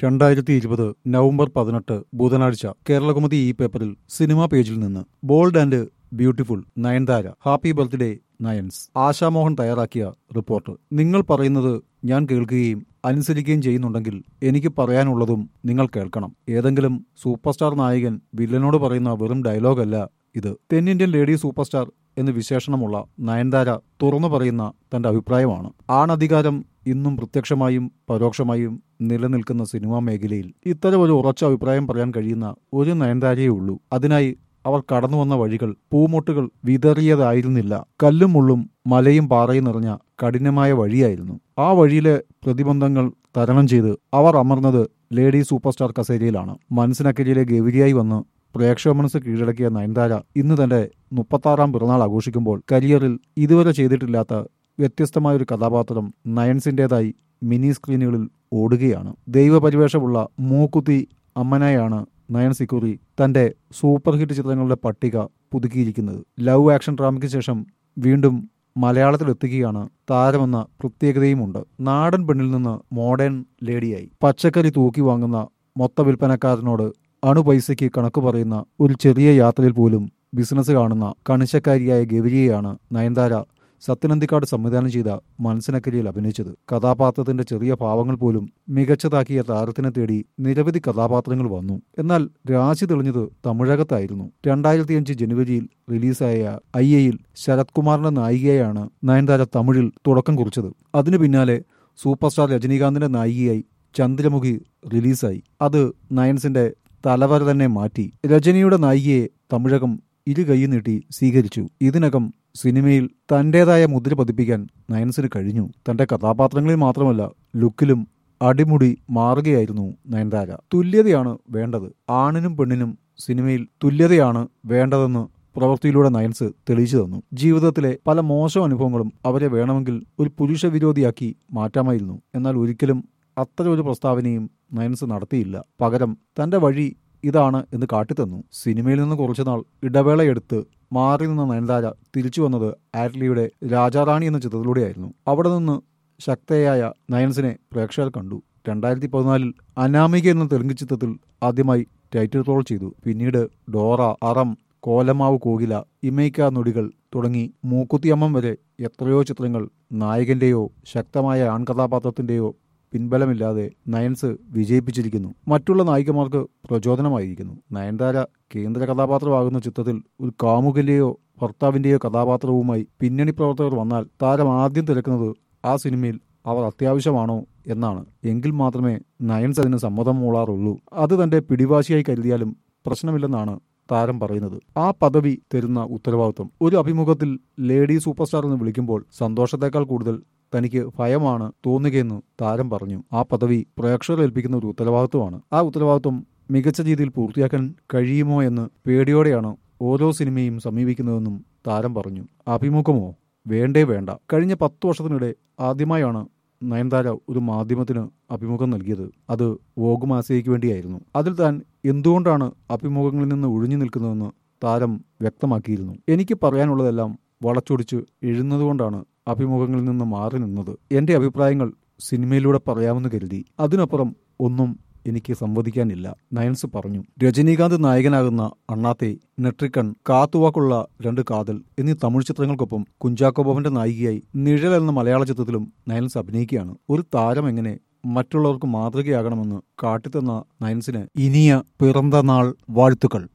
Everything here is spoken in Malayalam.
രണ്ടായിരത്തി ഇരുപത് നവംബർ പതിനെട്ട് ബുധനാഴ്ച കേരളകുമതി ഈ പേപ്പറിൽ സിനിമാ പേജിൽ നിന്ന് bold and beautiful Nayanthara happy birthday Nayans Ashamohan തയ്യാറാക്കിയ റിപ്പോർട്ട് നിങ്ങൾ പറയുന്നത് ഞാൻ കേൾക്കുകയും അനുസരിക്കുകയും ചെയ്യുന്നുണ്ടെങ്കിൽ എനിക്ക് പറയാനുള്ളതും നിങ്ങൾ കേൾക്കണം ഏതെങ്കിലും സൂപ്പർ സ്റ്റാർ നായകൻ വില്ലനോട് പറയുന്ന വെറും ഡയലോഗല്ല ഇത് തെന്നിന്ത്യൻ ലേഡി സൂപ്പർ സ്റ്റാർ എന്ന് വിശേഷണമുള്ള നയൻതാര തുറന്നു പറയുന്ന തന്റെ അഭിപ്രായമാണ് ആണധികാരം ഇന്നും പ്രത്യക്ഷമായും പരോക്ഷമായും നിലനിൽക്കുന്ന സിനിമാ മേഖലയിൽ ഇത്തരം ഒരു ഉറച്ച അഭിപ്രായം പറയാൻ കഴിയുന്ന ഒരു നയൻതാരയേ ഉള്ളൂ അതിനായി അവർ കടന്നു വന്ന വഴികൾ പൂമൊട്ടുകൾ വിതറിയതായിരുന്നില്ല കല്ലും മുള്ളും മലയും പാറയും നിറഞ്ഞ കഠിനമായ വഴിയായിരുന്നു ആ വഴിയിലെ പ്രതിബന്ധങ്ങൾ തരണം ചെയ്ത് അവർ അമർന്നത് ലേഡി സൂപ്പർ സ്റ്റാർ കസേരയിലാണ് മനസ്സിനക്കരിയിലെ ഗൗരിയായി വന്ന് പ്രേക്ഷക മനസ്സ് കീഴടക്കിയ നയൻതാര ഇന്ന് തന്റെ മുപ്പത്താറാം പിറന്നാൾ ആഘോഷിക്കുമ്പോൾ കരിയറിൽ ഇതുവരെ ചെയ്തിട്ടില്ലാത്ത വ്യത്യസ്തമായ ഒരു കഥാപാത്രം നയൻസിന്റേതായി മിനി സ്ക്രീനുകളിൽ ഓടുകയാണ് ദൈവപരിവേഷമുള്ള മൂക്കുത്തി അമ്മനായാണ് നയൻ സിക്കുറി തന്റെ സൂപ്പർ ഹിറ്റ് ചിത്രങ്ങളുടെ പട്ടിക പുതുക്കിയിരിക്കുന്നത് ലവ് ആക്ഷൻ ഡ്രാമയ്ക്ക് ശേഷം വീണ്ടും മലയാളത്തിലെത്തുകയാണ് താരമെന്ന പ്രത്യേകതയുമുണ്ട് നാടൻ പെണ്ണിൽ നിന്ന് മോഡേൺ ലേഡിയായി പച്ചക്കറി തൂക്കി വാങ്ങുന്ന മൊത്ത വിൽപ്പനക്കാരനോട് അണുപൈസയ്ക്ക് കണക്ക് പറയുന്ന ഒരു ചെറിയ യാത്രയിൽ പോലും ബിസിനസ് കാണുന്ന കണിശക്കാരിയായ ഗൗരിയെയാണ് നയൻതാര സത്യനന്ദിക്കാട് സംവിധാനം ചെയ്ത മനസ്സിനക്കരിയിൽ അഭിനയിച്ചത് കഥാപാത്രത്തിന്റെ ചെറിയ ഭാവങ്ങൾ പോലും മികച്ചതാക്കിയ താരത്തിനെ തേടി നിരവധി കഥാപാത്രങ്ങൾ വന്നു എന്നാൽ രാശി തെളിഞ്ഞത് തമിഴകത്തായിരുന്നു രണ്ടായിരത്തിയഞ്ച് ജനുവരിയിൽ റിലീസായ ഐ എയിൽ ശരത് കുമാറിന്റെ നായികയാണ് നയൻതാര തമിഴിൽ തുടക്കം കുറിച്ചത് അതിനു പിന്നാലെ സൂപ്പർ സ്റ്റാർ രജനീകാന്തിന്റെ നായികയായി ചന്ദ്രമുഖി റിലീസായി അത് നയൻസിന്റെ തലവര തന്നെ മാറ്റി രജനിയുടെ നായികയെ തമിഴകം ഇരു കൈ നീട്ടി സ്വീകരിച്ചു ഇതിനകം സിനിമയിൽ തന്റേതായ മുദ്ര പതിപ്പിക്കാൻ നയൻസിന് കഴിഞ്ഞു തന്റെ കഥാപാത്രങ്ങളിൽ മാത്രമല്ല ലുക്കിലും അടിമുടി മാറുകയായിരുന്നു നയൻതാര തുല്യതയാണ് വേണ്ടത് ആണിനും പെണ്ണിനും സിനിമയിൽ തുല്യതയാണ് വേണ്ടതെന്ന് പ്രവൃത്തിയിലൂടെ നയൻസ് തെളിയിച്ചു തന്നു ജീവിതത്തിലെ പല മോശം അനുഭവങ്ങളും അവരെ വേണമെങ്കിൽ ഒരു പുരുഷ വിരോധിയാക്കി മാറ്റാമായിരുന്നു എന്നാൽ ഒരിക്കലും അത്തരം ഒരു പ്രസ്താവനയും നയൻസ് നടത്തിയില്ല പകരം തന്റെ വഴി ഇതാണ് എന്ന് കാട്ടിത്തന്നു സിനിമയിൽ നിന്ന് കുറച്ചുനാൾ ഇടവേളയെടുത്ത് മാറി നിന്ന നയൻതാര തിരിച്ചു വന്നത് ആറ്റ്ലിയുടെ രാജാറാണി എന്ന ചിത്രത്തിലൂടെയായിരുന്നു അവിടെ നിന്ന് ശക്തയായ നയൻസിനെ പ്രേക്ഷകർ കണ്ടു രണ്ടായിരത്തി പതിനാലിൽ അനാമിക എന്ന തെലുങ്ക് ചിത്രത്തിൽ ആദ്യമായി ടൈറ്റിൽ റോൾ ചെയ്തു പിന്നീട് ഡോറ അറം കോലമാവ് കോകില ഇമൈക്ക നൊടികൾ തുടങ്ങി മൂക്കുത്തിയമ്മം വരെ എത്രയോ ചിത്രങ്ങൾ നായകന്റെയോ ശക്തമായ ആൺകഥാപാത്രത്തിന്റെയോ പിൻബലമില്ലാതെ നയൻസ് വിജയിപ്പിച്ചിരിക്കുന്നു മറ്റുള്ള നായികമാർക്ക് പ്രചോദനമായിരിക്കുന്നു നയൻതാര കേന്ദ്ര കഥാപാത്രമാകുന്ന ചിത്രത്തിൽ ഒരു കാമുകന്റെയോ ഭർത്താവിന്റെയോ കഥാപാത്രവുമായി പിന്നണി പ്രവർത്തകർ വന്നാൽ താരം ആദ്യം തിരക്കുന്നത് ആ സിനിമയിൽ അവർ അത്യാവശ്യമാണോ എന്നാണ് എങ്കിൽ മാത്രമേ നയൻസ് അതിന് സമ്മതം മൂളാറുള്ളൂ അത് തന്റെ പിടിവാശിയായി കരുതിയാലും പ്രശ്നമില്ലെന്നാണ് താരം പറയുന്നത് ആ പദവി തരുന്ന ഉത്തരവാദിത്വം ഒരു അഭിമുഖത്തിൽ ലേഡി സൂപ്പർ സ്റ്റാർ എന്ന് വിളിക്കുമ്പോൾ സന്തോഷത്തേക്കാൾ കൂടുതൽ തനിക്ക് ഭയമാണ് തോന്നുകയെന്ന് താരം പറഞ്ഞു ആ പദവി പ്രേക്ഷകർ ഏൽപ്പിക്കുന്ന ഒരു ഉത്തരവാദിത്വമാണ് ആ ഉത്തരവാദിത്വം മികച്ച രീതിയിൽ പൂർത്തിയാക്കാൻ കഴിയുമോ എന്ന് പേടിയോടെയാണ് ഓരോ സിനിമയും സമീപിക്കുന്നതെന്നും താരം പറഞ്ഞു അഭിമുഖമോ വേണ്ടേ വേണ്ട കഴിഞ്ഞ പത്തു വർഷത്തിനിടെ ആദ്യമായാണ് നയൻതാര ഒരു മാധ്യമത്തിന് അഭിമുഖം നൽകിയത് അത് വോഗ് മാസികയ്ക്ക് വേണ്ടിയായിരുന്നു അതിൽ താൻ എന്തുകൊണ്ടാണ് അഭിമുഖങ്ങളിൽ നിന്ന് ഒഴിഞ്ഞു നിൽക്കുന്നതെന്ന് താരം വ്യക്തമാക്കിയിരുന്നു എനിക്ക് പറയാനുള്ളതെല്ലാം വളച്ചൊടിച്ച് എഴുന്നതുകൊണ്ടാണ് അഭിമുഖങ്ങളിൽ നിന്ന് മാറി നിന്നത് എന്റെ അഭിപ്രായങ്ങൾ സിനിമയിലൂടെ പറയാമെന്ന് കരുതി അതിനപ്പുറം ഒന്നും എനിക്ക് സംവദിക്കാനില്ല നയൻസ് പറഞ്ഞു രജനീകാന്ത് നായകനാകുന്ന അണ്ണാത്തെ നെട്രിക്കൺ കാത്തുവാക്കുള്ള രണ്ട് കാതൽ എന്നീ തമിഴ് ചിത്രങ്ങൾക്കൊപ്പം കുഞ്ചാക്കോ ബോബന്റെ നായികയായി നിഴൽ എന്ന മലയാള ചിത്രത്തിലും നയൻസ് അഭിനയിക്കുകയാണ് ഒരു താരം എങ്ങനെ മറ്റുള്ളവർക്ക് മാതൃകയാകണമെന്ന് കാട്ടിത്തന്ന നയൻസിന് ഇനിയ പിറന്ന നാൾ വാഴ്ത്തുക്കൾ